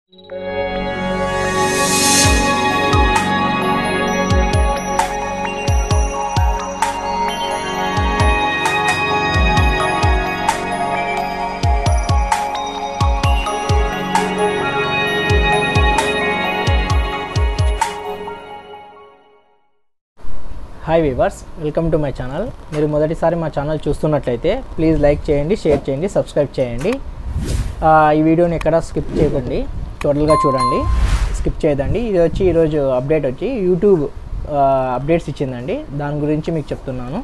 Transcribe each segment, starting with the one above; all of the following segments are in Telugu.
hi viewers welcome to my channel మీరు మొదటిసారి మా ఛానల్ చూస్తున్నట్లయితే ప్లీజ్ లైక్ చేయండి షేర్ చేయండి సబ్స్క్రైబ్ చేయండి ఆ, ఈ వీడియోని ఎక్కడ స్కిప్ చేయకండి టోటల్గా చూడండి స్కిప్ చేయదండి ఇది వచ్చి ఈరోజు అప్డేట్ వచ్చి యూట్యూబ్ ఆ, అప్డేట్స్ ఇచ్చిందండి దాని గురించి మీకు చెప్తున్నాను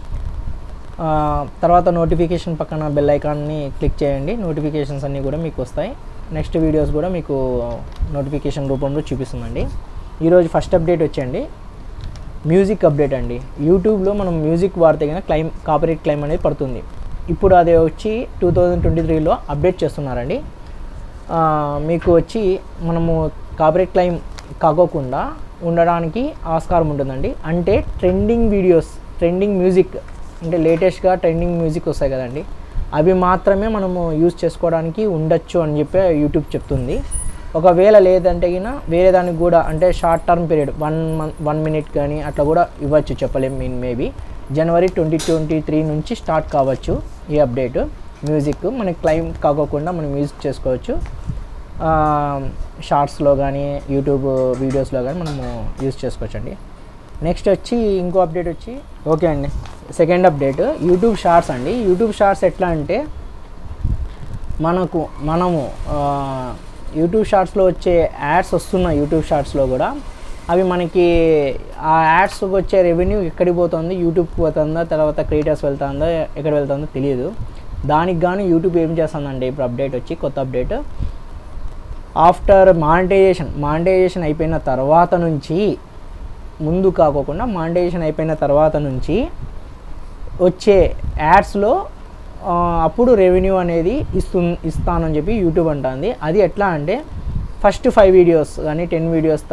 ఆ, తర్వాత నోటిఫికేషన్ పక్కన బెల్ ఐకాన్ని క్లిక్ చేయండి నోటిఫికేషన్స్ అన్నీ కూడా మీకు వస్తాయి నెక్స్ట్ వీడియోస్ కూడా మీకు నోటిఫికేషన్ రూపంలో చూపిస్తుందండి ఈరోజు ఫస్ట్ అప్డేట్ వచ్చండి మ్యూజిక్ అప్డేట్ అండి యూట్యూబ్లో మనం మ్యూజిక్ వాడితే కనుక క్లైమ్ కాపరేట్ క్లైమ్ అనేది పడుతుంది ఇప్పుడు అది వచ్చి టూ థౌజండ్ ట్వంటీ త్రీలో అప్డేట్ చేస్తున్నారండి ఆ, మీకు వచ్చి మనము కాపరేట్ క్లైమ్ కాకోకుండా ఉండడానికి ఆస్కారం ఉంటుందండి అంటే ట్రెండింగ్ వీడియోస్ ట్రెండింగ్ మ్యూజిక్ అంటే లేటెస్ట్గా ట్రెండింగ్ మ్యూజిక్ వస్తాయి కదండి అవి మాత్రమే మనము యూజ్ చేసుకోవడానికి ఉండొచ్చు అని చెప్పి యూట్యూబ్ చెప్తుంది ఒకవేళ లేదంటే గిన వేరే దానికి కూడా అంటే short term period one month one minute కానీ అట్లా కూడా ఇవ్వచ్చు చెప్పలేం మీన్ మేబీ జనవరి ట్వంటీ ట్వంటీ త్రీ నుంచి స్టార్ట్ కావచ్చు ఈ అప్డేట్ మ్యూజిక్ మనకి క్లైమ్ కాకోకుండా మనం మ్యూజిక్ చేసుకోవచ్చు షార్ట్స్లో కానీ యూట్యూబ్ వీడియోస్లో కానీ మనము యూజ్ చేసుకోవచ్చండి నెక్స్ట్ వచ్చి ఇంకో అప్డేట్ వచ్చి ఓకే అండి సెకండ్ అప్డేట్ యూట్యూబ్ షార్ట్స్ అండి యూట్యూబ్ షార్ట్స్ ఎట్లా అంటే మనకు మనము ఆ, యూట్యూబ్ షార్ట్స్లో వచ్చే యాడ్స్ వస్తున్నాయి యూట్యూబ్ షార్ట్స్లో కూడా అవి మనకి ఆ యాడ్స్కి వచ్చే రెవెన్యూ ఎక్కడికి పోతుంది యూట్యూబ్కి పోతుందా తర్వాత క్రియేటర్స్ వెళ్తుందా ఎక్కడ వెళ్తుందో తెలియదు దానికి గాను యూట్యూబ్ ఏం చేస్తుందండి ఇప్పుడు అప్డేట్ వచ్చి కొత్త అప్డేట్ ఆఫ్టర్ మానిటైజేషన్ మానిటైజేషన్ అయిపోయిన తర్వాత నుంచి ముందు కాకోకుండా మానిటైజేషన్ అయిపోయిన తర్వాత నుంచి వచ్చే యాడ్స్లో ఆ, అప్పుడు రెవెన్యూ అనేది ఇస్తు ఇస్తానని చెప్పి యూట్యూబ్ అంటుంది అది ఎట్లా అంటే ఫస్ట్ ఫైవ్ వీడియోస్ కానీ టెన్ వీడియోస్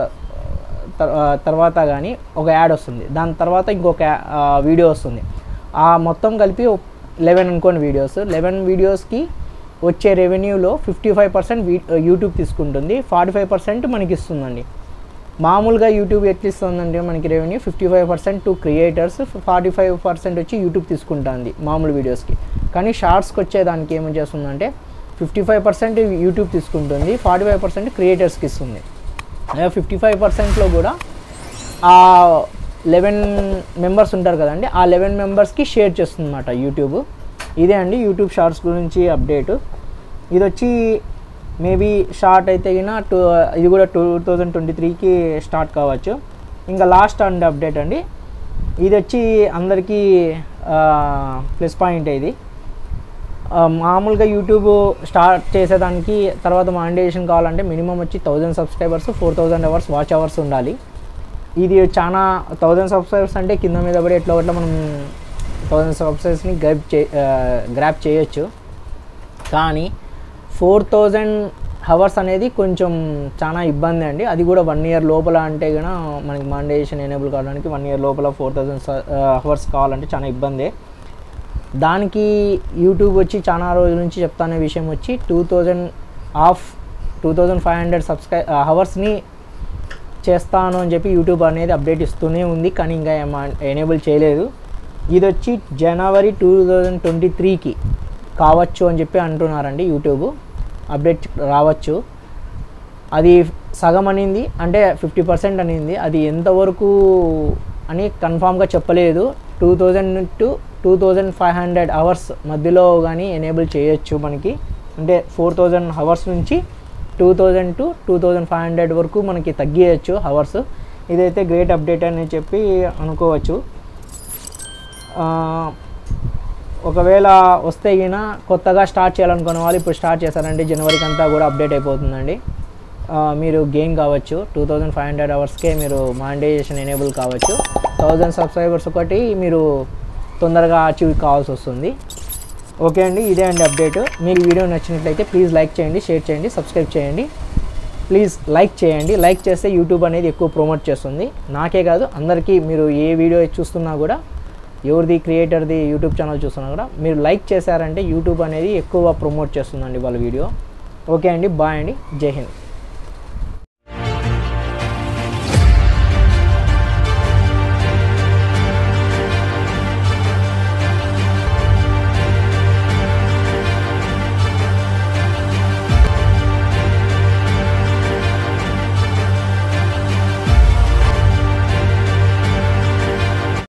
తర్వాత కానీ ఒక యాడ్ వస్తుంది దాని తర్వాత ఇంకొక యా- ఆ, వీడియో వస్తుంది ఆ మొత్తం కలిపి లెవెన్ అనుకోండి వీడియోస్ లెవెన్ వీడియోస్కి వచ్చే రెవెన్యూలో ఫిఫ్టీ ఫైవ్ పర్సెంట్ యూట్యూబ్ తీసుకుంటుంది ఫార్టీ ఫైవ్ పర్సెంట్ మనకి ఇస్తుందండి మామూలుగా యూట్యూబ్ ఎట్లా ఇస్తుందంటే మనకి revenue fifty five percent to creators forty five percent వచ్చి యూట్యూబ్ తీసుకుంటుంది మామూలు వీడియోస్కి కానీ షార్ట్స్కి వచ్చేదానికి ఏమని చేస్తుందంటే ఫిఫ్టీ ఫైవ్ పర్సెంట్ యూట్యూబ్ తీసుకుంటుంది ఫార్టీ ఫైవ్ పర్సెంట్ క్రియేటర్స్కి ఇస్తుంది అదే ఫిఫ్టీ ఫైవ్ పర్సెంట్లో కూడా ఆ లెవెన్ మెంబర్స్ ఉంటారు కదండి ఆ లెవెన్ మెంబర్స్కి షేర్ చేస్తుందన్నమాట యూట్యూబ్ ఇదే అండి యూట్యూబ్ షార్ట్స్ గురించి అప్డేట్ ఇది వచ్చి మేబీ షార్ట్ అయితే గిన టూ ఇది కూడా టూ థౌజండ్ ట్వంటీ త్రీకి స్టార్ట్ కావచ్చు ఇంకా లాస్ట్ అండ్ అప్డేట్ అండి ఇది వచ్చి అందరికీ ప్లస్ పాయింట్ ఇది ఆ, మామూలుగా యూట్యూబ్ స్టార్ట్ చేసేదానికి తర్వాత మానిటైజేషన్ కావాలంటే మినిమం వచ్చి thousand subscribers four thousand hours watch hours ఉండాలి ఇది చాలా థౌజండ్ సబ్స్క్రైబర్స్ అంటే కింద మీద పడి ఎట్లా ఒకట్లా మనం థౌజండ్ సబ్స్క్రైబర్స్ని గ్రాప్ చే గ్రాప్ చేయొచ్చు కానీ ఫోర్ థౌజండ్ హవర్స్ అనేది కొంచెం చాలా ఇబ్బంది అండి అది కూడా వన్ ఇయర్ లోపల అంటే కనుక మనకి మానిటైజేషన్ ఎనేబుల్ కావడానికి వన్ ఇయర్ లోపల ఫోర్ థౌజండ్ హవర్స్ కావాలంటే చాలా ఇబ్బందే దానికి యూట్యూబ్ వచ్చి చాలా రోజుల నుంచి చెప్తానే విషయం వచ్చి two thousand of two thousand five hundred సబ్స్క్రై హవర్స్ని చేస్తాను అని చెప్పి యూట్యూబ్ అనేది అప్డేట్ ఇస్తూనే ఉంది కానీ ఇంకా ఎనేబుల్ చేయలేదు ఇది వచ్చి జనవరి టూ థౌజండ్ ట్వంటీ త్రీకి కావచ్చు అని చెప్పి అంటున్నారండి యూట్యూబ్ అప్డేట్ రావచ్చు అది సగం అనింది అంటే ఫిఫ్టీ పర్సెంట్ అనింది అది ఎంతవరకు అని కన్ఫామ్గా చెప్పలేదు two thousand to two thousand five hundred hours మధ్యలో కానీ ఎనేబుల్ చేయొచ్చు మనకి అంటే ఫోర్ థౌజండ్ అవర్స్ నుంచి two thousand to two thousand five hundred వరకు మనకి తగ్గియచ్చు అవర్స్ ఇదైతే గ్రేట్ అప్డేట్ అని చెప్పి అనుకోవచ్చు ఆ, ఒకవేళ వస్తే గిన కొత్తగా స్టార్ట్ చేయాలనుకునే వాళ్ళు ఇప్పుడు స్టార్ట్ చేశారంటే జనవరికి అంతా కూడా అప్డేట్ అయిపోతుందండి ఆ, మీరు గెయిన్ కావచ్చు టూ థౌజండ్ ఫైవ్ హండ్రెడ్ అవర్స్కే మీరు మానిటైజేషన్ ఎనేబుల్ కావచ్చు థౌజండ్ సబ్స్క్రైబర్స్ ఒకటి మీరు తొందరగా అచీవ్ కావాల్సి వస్తుంది ఓకే అండి ఇదే అండి అప్డేట్ మీకు వీడియో నచ్చినట్లయితే ప్లీజ్ లైక్ చేయండి షేర్ చేయండి సబ్స్క్రైబ్ చేయండి ప్లీజ్ లైక్ చేయండి లైక్ చేస్తే యూట్యూబ్ అనేది ఎక్కువ ప్రమోట్ చేస్తుంది నాకే కాదు అందరికీ మీరు ఏ వీడియో చూస్తున్నా కూడా ఎవరిది క్రియేటర్ది యూట్యూబ్ ఛానల్ చూస్తున్నా కూడా మీరు లైక్ చేశారంటే యూట్యూబ్ అనేది ఎక్కువ ప్రమోట్ చేస్తుందండి వాళ్ళ వీడియో ఓకే అండి బాయ్ అండి జై హింద్